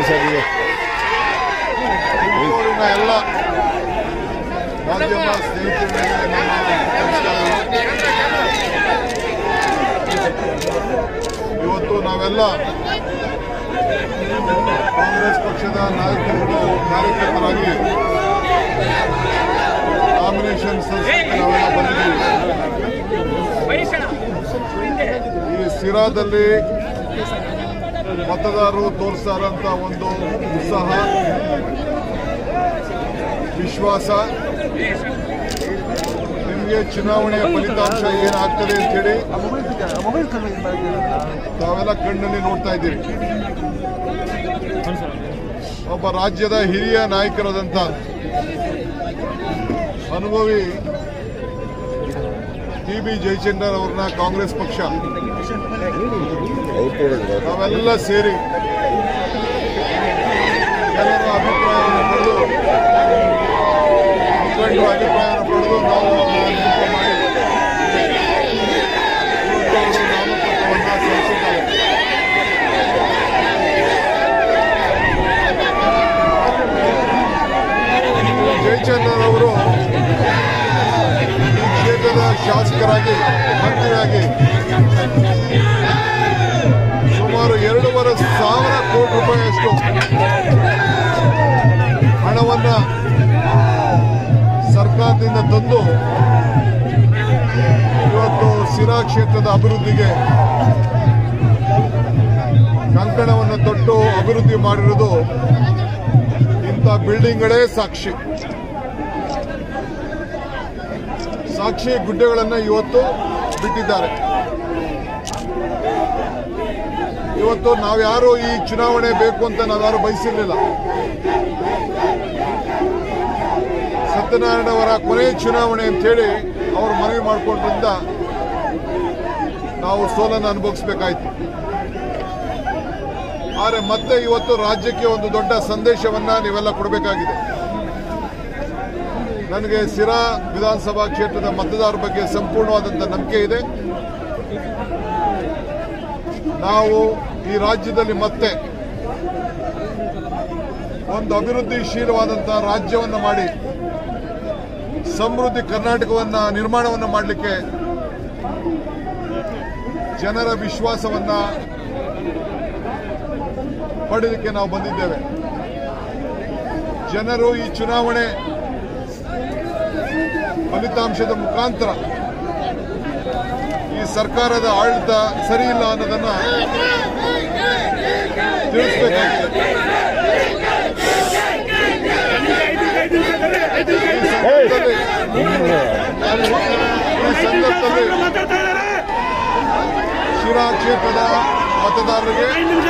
ಸಾಗಿದೆ ಊರಿನ ಎಲ್ಲ ಮಾಧ್ಯಮ ಸ್ನೇಹಿತರಿಗೆ ನನ್ನ ನಮಸ್ಕಾರಗಳು. ಇವತ್ತು ನಾವೆಲ್ಲ ಕಾಂಗ್ರೆಸ್ ಪಕ್ಷದ ನಾಯಕರುಗಳು ಕಾರ್ಯಕರ್ತರಾಗಿ ನಾಮಿನೇಷನ್ ಸಲ್ಲಿಸಲಿಕ್ಕೆ ನಾವೆಲ್ಲ ಬಂದಿದ್ದೀವಿ ಈ ಸಿರಾದಲ್ಲಿ ಮತದಾರರು ತೋರಿಸ್ತಾರಂತ ಒಂದು ಉತ್ಸಾಹ ವಿಶ್ವಾಸ ನಿಮಗೆ ಚುನಾವಣೆಯ ಫಲಿತಾಂಶ ಏನಾಗ್ತದೆ ಅಂತೇಳಿ ತಾವೆಲ್ಲ ಕಣ್ಣಲ್ಲಿ ನೋಡ್ತಾ ಇದ್ದೀರಿ ಒಬ್ಬ ರಾಜ್ಯದ ಹಿರಿಯ ನಾಯಕರಾದಂಥ ಅನುಭವಿ ಟಿ ಬಿ ಜಯಚಂದ್ರ ಅವ್ರನ್ನ ಕಾಂಗ್ರೆಸ್ ಪಕ್ಷ ನಾವೆಲ್ಲ ಸೇರಿ ಜನರ ಅಭಿಪ್ರಾಯವನ್ನು ಪಡೆದು ಮುಖಂಡರ ಅಭಿಪ್ರಾಯವನ್ನು ಪಡೆದು ನಾವು ನೇಮಕ ಮಾಡಿ ಇವತ್ತು ಅವರು ನಾಮಪತ್ರವನ್ನು ಸಲ್ಲಿಸಿದ್ದಾರೆ ಜಯಚಂದ್ರ ಅವರು ಈ ಕ್ಷೇತ್ರದ ಶಾಸಕರಾಗಿ ಮಂತ್ರಿಯಾಗಿ ಸುಮಾರು ಎರಡೂವರೆ ಸಾವಿರ ಕೋಟಿ ರೂಪಾಯಿಯಷ್ಟು ಹಣವನ್ನ ಸರ್ಕಾರದಿಂದ ತಂದು ಇವತ್ತು ಸಿರಾ ಕ್ಷೇತ್ರದ ಅಭಿವೃದ್ಧಿಗೆ ಕಂಕಣವನ್ನು ತೊಟ್ಟು ಅಭಿವೃದ್ಧಿ ಮಾಡಿರುವುದು ಇಂಥ ಬಿಲ್ಡಿಂಗ್ಗಳೇ ಸಾಕ್ಷಿ ಸಾಕ್ಷಿ ಗುಡ್ಡೆಗಳನ್ನು ಇವತ್ತು ಬಿಟ್ಟಿದ್ದಾರೆ ಇವತ್ತು ನಾವ್ಯಾರು ಈ ಚುನಾವಣೆ ಬೇಕು ಅಂತ ನಾವ್ಯಾರು ಬಯಸಿರ್ಲಿಲ್ಲ ಸತ್ಯನಾರಾಯಣ ಅವರ ಕೊನೆಯ ಚುನಾವಣೆ ಅಂತೇಳಿ ಅವರು ಮನವಿ ಮಾಡಿಕೊಂಡ್ರಿಂದ ನಾವು ಸೋಲನ್ನು ಅನುಭವಿಸಬೇಕಾಯ್ತು ಆದರೆ ಮತ್ತೆ ಇವತ್ತು ರಾಜ್ಯಕ್ಕೆ ಒಂದು ದೊಡ್ಡ ಸಂದೇಶವನ್ನ ನೀವೆಲ್ಲ ಕೊಡಬೇಕಾಗಿದೆ ನನಗೆ ಸಿರಾ ವಿಧಾನಸಭಾ ಕ್ಷೇತ್ರದ ಮತದಾರರ ಬಗ್ಗೆ ಸಂಪೂರ್ಣವಾದಂಥ ನಂಬಿಕೆ ಇದೆ ನಾವು ಈ ರಾಜ್ಯದಲ್ಲಿ ಮತ್ತೆ ಒಂದು ಅಭಿವೃದ್ಧಿಶೀಲವಾದಂತಹ ರಾಜ್ಯವನ್ನ ಮಾಡಿ ಸಮೃದ್ಧಿ ಕರ್ನಾಟಕವನ್ನ ನಿರ್ಮಾಣವನ್ನ ಮಾಡಲಿಕ್ಕೆ ಜನರ ವಿಶ್ವಾಸವನ್ನ ಪಡೆಯಲಿಕ್ಕೆ ನಾವು ಬಂದಿದ್ದೇವೆ ಜನರು ಈ ಚುನಾವಣೆ ಫಲಿತಾಂಶದ ಮುಖಾಂತರ ಈ ಸರ್ಕಾರದ ಆಡಳಿತ ಸರಿ ಇಲ್ಲ ಅನ್ನೋದನ್ನ ತಿಳಿಸಬೇಕಾಗಿದೆ ಈ ಸಂದರ್ಭದಲ್ಲಿ ಶಿರಾ ಕ್ಷೇತ್ರದ ಮತದಾರರಿಗೆ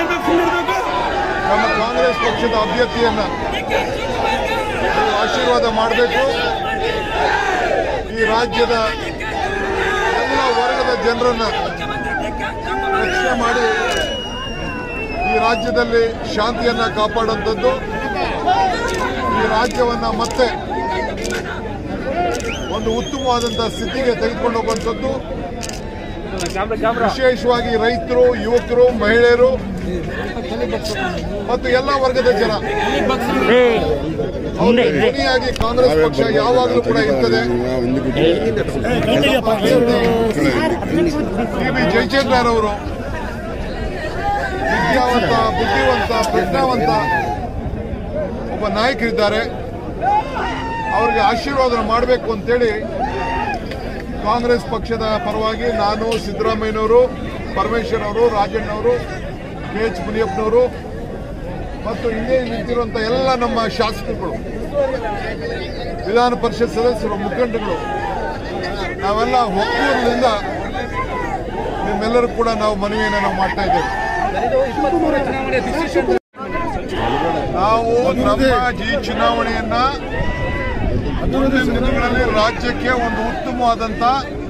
ನಮ್ಮ ಕಾಂಗ್ರೆಸ್ ಪಕ್ಷದ ಅಭ್ಯರ್ಥಿಯನ್ನ ನೀವು ಆಶೀರ್ವಾದ ಮಾಡಬೇಕು ಈ ರಾಜ್ಯದ ಎಲ್ಲ ವರ್ಗದ ಜನರನ್ನ ರಕ್ಷಣೆ ಮಾಡಿ ಈ ರಾಜ್ಯದಲ್ಲಿ ಶಾಂತಿಯನ್ನ ಕಾಪಾಡುವಂಥದ್ದು ಈ ರಾಜ್ಯವನ್ನ ಮತ್ತೆ ಒಂದು ಉತ್ತಮವಾದಂತಹ ಸ್ಥಿತಿಗೆ ತೆಗೆದುಕೊಂಡು ಹೋಗುವಂಥದ್ದು ವಿಶೇಷವಾಗಿ ರೈತರು ಯುವಕರು ಮಹಿಳೆಯರು ಮತ್ತು ಎಲ್ಲ ವರ್ಗದ ಜನ ಅವ್ರಿಗೆ ಧ್ವನಿಯಾಗಿ ಕಾಂಗ್ರೆಸ್ ಪಕ್ಷ ಯಾವಾಗಲೂ ಕೂಡ ಇರ್ತದೆ ಟಿ ಬಿ ಜಯಚಂದ್ರರವರು ವಿದ್ಯಾವಂತ ಬುದ್ಧಿವಂತ ಪ್ರಜ್ಞಾವಂತ ಒಬ್ಬ ನಾಯಕರಿದ್ದಾರೆ ಅವರಿಗೆ ಆಶೀರ್ವಾದ ಮಾಡಬೇಕು ಅಂತೇಳಿ ಕಾಂಗ್ರೆಸ್ ಪಕ್ಷದ ಪರವಾಗಿ ನಾನು ಸಿದ್ದರಾಮಯ್ಯನವರು ಪರಮೇಶ್ವರ್ ಅವರು ರಾಜಣ್ಣವರು ಕೆ ಎಚ್ ಮುನಿಯಪ್ಪನವರು ಮತ್ತು ಹಿಂದೆ ನಿಂತಿರುವಂಥ ಎಲ್ಲ ನಮ್ಮ ಶಾಸಕರುಗಳು ವಿಧಾನ ಪರಿಷತ್ ಸದಸ್ಯರು ಮುಖಂಡರುಗಳು ನಾವೆಲ್ಲ ಒಕ್ಕೂರಿನಿಂದ ನಿಮ್ಮೆಲ್ಲರೂ ಕೂಡ ನಾವು ಮನವಿಯನ್ನು ನಾವು ಮಾಡ್ತಾ ಇದ್ದೇವೆ ನಾವು ನಮ್ಮ ಈ ಚುನಾವಣೆಯನ್ನ ಮುಂದಿನ ದಿನಗಳಲ್ಲಿ ರಾಜ್ಯಕ್ಕೆ ಒಂದು ಉತ್ತಮವಾದಂತ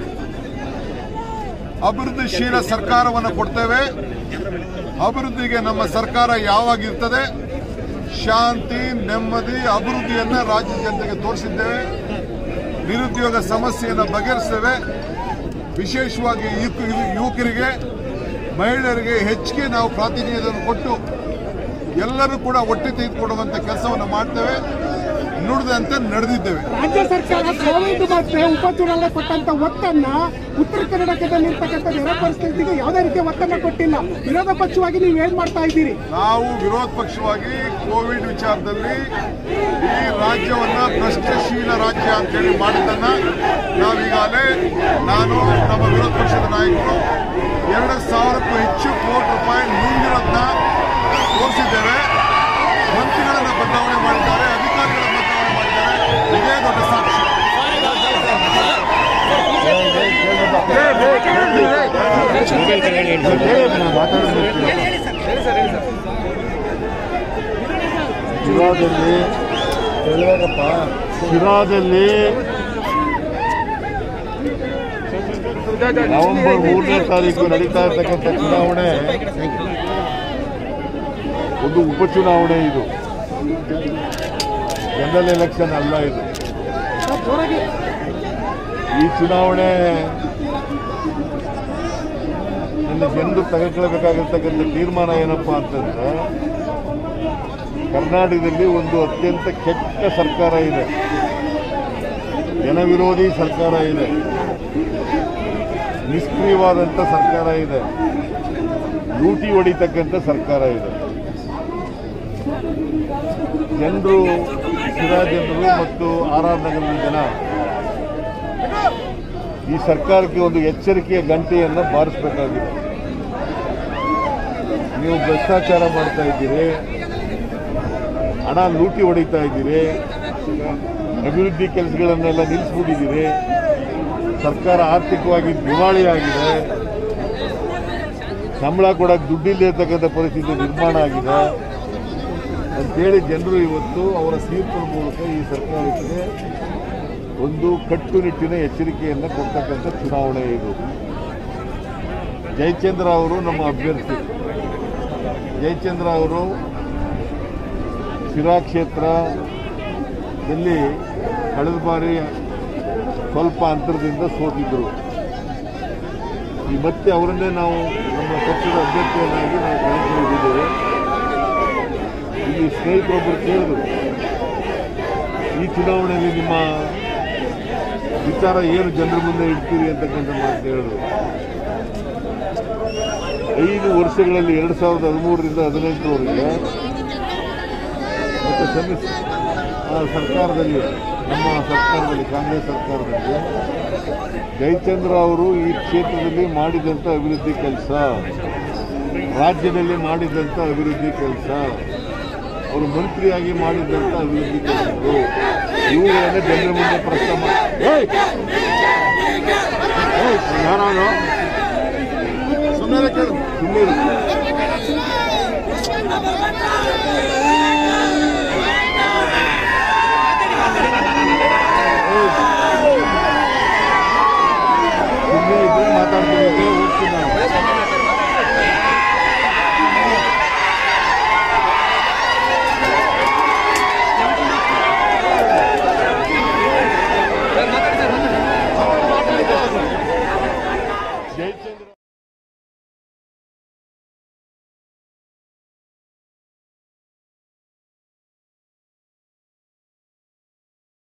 ಅಭಿವೃದ್ಧಿಶೀಲ ಸರ್ಕಾರವನ್ನು ಕೊಡ್ತೇವೆ ಅಭಿವೃದ್ಧಿಗೆ ನಮ್ಮ ಸರ್ಕಾರ ಯಾವಾಗಿರ್ತದೆ ಶಾಂತಿ ನೆಮ್ಮದಿ ಅಭಿವೃದ್ಧಿಯನ್ನ ರಾಜ್ಯ ಜನತೆಗೆ ತೋರಿಸಿದ್ದೇವೆ ನಿರುದ್ಯೋಗ ಸಮಸ್ಯೆಯನ್ನು ಬಗೆಹರಿಸ್ತೇವೆ ವಿಶೇಷವಾಗಿ ಯುವಕ- ಯುವಕರಿಗೆ ಮಹಿಳೆಯರಿಗೆ ಹೆಚ್ಚಿಗೆ ನಾವು ಪ್ರಾತಿನಿಧ್ಯವನ್ನು ಕೊಟ್ಟು ಎಲ್ಲರೂ ಕೂಡ ಒಟ್ಟಿ ತೆಗೆದುಕೊಡುವಂತ ಕೆಲಸವನ್ನು ಮಾಡ್ತೇವೆ ನುಡಿದಂತೆ ನಡೆದಿದ್ದೇವೆ ರಾಜ್ಯ ಸರ್ಕಾರ ಕೋವಿಡ್ ಮತ್ತೆ ಉಪಚುನಾವಣೆ ಕೊಟ್ಟಂತ ಒತ್ತನ್ನ ಉತ್ತರ ಕರ್ನಾಟಕದಲ್ಲಿರ್ತಕ್ಕಂಥ ನೆರೆ ಪರಿಸ್ಥಿತಿಗೆ ಯಾವುದೇ ರೀತಿಯ ಒತ್ತನ್ನ ಕೊಟ್ಟಿಲ್ಲ ವಿರೋಧ ಪಕ್ಷವಾಗಿ ನೀವು ಏನ್ ಮಾಡ್ತಾ ಇದ್ದೀರಿ ನಾವು ವಿರೋಧ ಪಕ್ಷವಾಗಿ ಕೋವಿಡ್ ವಿಚಾರದಲ್ಲಿ ಈ ರಾಜ್ಯವನ್ನ ಭ್ರಷ್ಟಶೀಲ ರಾಜ್ಯ ಅಂತೇಳಿ ಮಾಡಿದ್ದನ್ನ ನಾವೀಗಾಗಲೇ ನಾನು ನಮ್ಮ ವಿರೋಧ ಪಕ್ಷದ ನಾಯಕರು ಎರಡು ಸಾವಿರಕ್ಕೂ ಹೆಚ್ಚು ಕೋಟಿ ರೂಪಾಯಿ ನುಂಗಿರೋದನ್ನ ತೋರಿಸಿದ್ದೇವೆ ಮಂತ್ರಿಗಳನ್ನ ಬದಲಾವಣೆ ಮಾಡಿದ್ದಾರೆ ಅಧಿಕಾರಿಗಳ ಬದಲಾವಣೆ ಮಾಡಿದ್ದಾರೆ ಇದೇ ದೊಡ್ಡ ಸಾಕ್ಷಿ ಶಿರಾದಲ್ಲಿ ಶಿರಾದಲ್ಲಿ ನವೆಂಬರ್ ಮೂರನೇ ತಾರೀಕು ನಡೀತಾ ಇರ್ತಕ್ಕಂಥ ಚುನಾವಣೆ ಒಂದು ಉಪಚುನಾವಣೆ ಇದು ಜನರಲ್ ಎಲೆಕ್ಷನ್ ಅಲ್ಲ ಇದು ಜೋರಾಗಿ ಈ ಚುನಾವಣೆ ನನ್ನ ಜನರು ತೆಗೆದುಕೊಳ್ಬೇಕಾಗಿರ್ತಕ್ಕಂಥ ತೀರ್ಮಾನ ಏನಪ್ಪಾ ಅಂತಂದ್ರೆ ಕರ್ನಾಟಕದಲ್ಲಿ ಒಂದು ಅತ್ಯಂತ ಕೆಟ್ಟ ಸರ್ಕಾರ ಇದೆ ಜನವಿರೋಧಿ ಸರ್ಕಾರ ಇದೆ ನಿಷ್ಕ್ರಿಯವಾದಂಥ ಸರ್ಕಾರ ಇದೆ ಲೂಟಿ ಹೊಡಿತಕ್ಕಂಥ ಸರ್ಕಾರ ಇದೆ ಜನರು ಶಿರಾ ಜನರು ಮತ್ತು ಆರ್ ಆರ್ ನಗರದ ಜನ ಈ ಸರ್ಕಾರಕ್ಕೆ ಒಂದು ಎಚ್ಚರಿಕೆಯ ಗಂಟೆಯನ್ನು ಬಾರಿಸಬೇಕಾಗಿದೆ ನೀವು ಭ್ರಷ್ಟಾಚಾರ ಮಾಡ್ತಾ ಇದ್ದೀರಿ ಹಣ ಲೂಟಿ ಹೊಡಿತಾ ಇದ್ದೀರಿ ಅಭಿವೃದ್ಧಿ ಕೆಲಸಗಳನ್ನೆಲ್ಲ ನಿಲ್ಲಿಸ್ಬಿಟ್ಟಿದ್ದೀರಿ ಸರ್ಕಾರ ಆರ್ಥಿಕವಾಗಿ ದಿವಾಳಿಯಾಗಿದೆ ಸಂಬಳ ಕೊಡಕ್ಕೆ ದುಡ್ಡಿಲ್ಲದೆ ಇರ್ತಕ್ಕಂಥ ಪರಿಸ್ಥಿತಿ ನಿರ್ಮಾಣ ಆಗಿದೆ ಅಂತೇಳಿ ಜನರು ಇವತ್ತು ಅವರ ತೀರ್ಪಿನ ಮೂಲಕ ಈ ಸರ್ಕಾರಕ್ಕೆ ಒಂದು ಕಟ್ಟುನಿಟ್ಟಿನ ಎಚ್ಚರಿಕೆಯನ್ನು ಕೊಡ್ತಕ್ಕಂಥ ಚುನಾವಣೆ ಇದು ಜಯಚಂದ್ರ ಅವರು ನಮ್ಮ ಅಭ್ಯರ್ಥಿ ಜಯಚಂದ್ರ ಅವರು ಶಿರಾ ಕ್ಷೇತ್ರದಲ್ಲಿ ಕಳೆದ ಬಾರಿ ಸ್ವಲ್ಪ ಅಂತರದಿಂದ ಸೋತಿದ್ರು ಈ ಮತ್ತೆ ಅವರನ್ನೇ ನಾವು ನಮ್ಮ ಪಕ್ಷದ ಅಭ್ಯರ್ಥಿಯನ್ನಾಗಿ ನಾವು ಕಣಕ್ಕಿಳಿದಿದ್ದೇವೆ ಇಲ್ಲಿ ಸ್ನೇಹಿತರೊಬ್ಬರು ಕೇಳಿದ್ರು ಈ ಚುನಾವಣೆಯಲ್ಲಿ ನಿಮ್ಮ ವಿಚಾರ ಏನು ಜನರ ಮುಂದೆ ಇಡ್ತೀರಿ ಅಂತಕ್ಕಂಥ ಮಾತು ಹೇಳಿದ್ರು ಐದು ವರ್ಷಗಳಲ್ಲಿ ಎರಡು ಸಾವಿರದ ಹದಿಮೂರರಿಂದ ಹದಿನೆಂಟರವರೆಗೆ ಮತ್ತು ಸಮ್ಮಿಶ್ರ ಆ ಸರ್ಕಾರದಲ್ಲಿ ನಮ್ಮ ಸರ್ಕಾರದಲ್ಲಿ ಕಾಂಗ್ರೆಸ್ ಸರ್ಕಾರದಲ್ಲಿ ಜಯಚಂದ್ರ ಅವರು ಈ ಕ್ಷೇತ್ರದಲ್ಲಿ ಮಾಡಿದಂಥ ಅಭಿವೃದ್ಧಿ ಕೆಲಸ ರಾಜ್ಯದಲ್ಲಿ ಮಾಡಿದಂಥ ಅಭಿವೃದ್ಧಿ ಕೆಲಸ ಅವರು ಮಂತ್ರಿಯಾಗಿ ಮಾಡಿದಂಥ ಅಭಿವೃದ್ಧಿ ಕೆಲಸಗಳು ಇವುಗಳನ್ನೇ ಜನರ ಮುಂದೆ ಪ್ರಶ್ನೆ ಮಾಡಿ ಯಾರು ಸುಮ್ಮನೆ ಕೇಳು ಸುಮ್ಮನೆ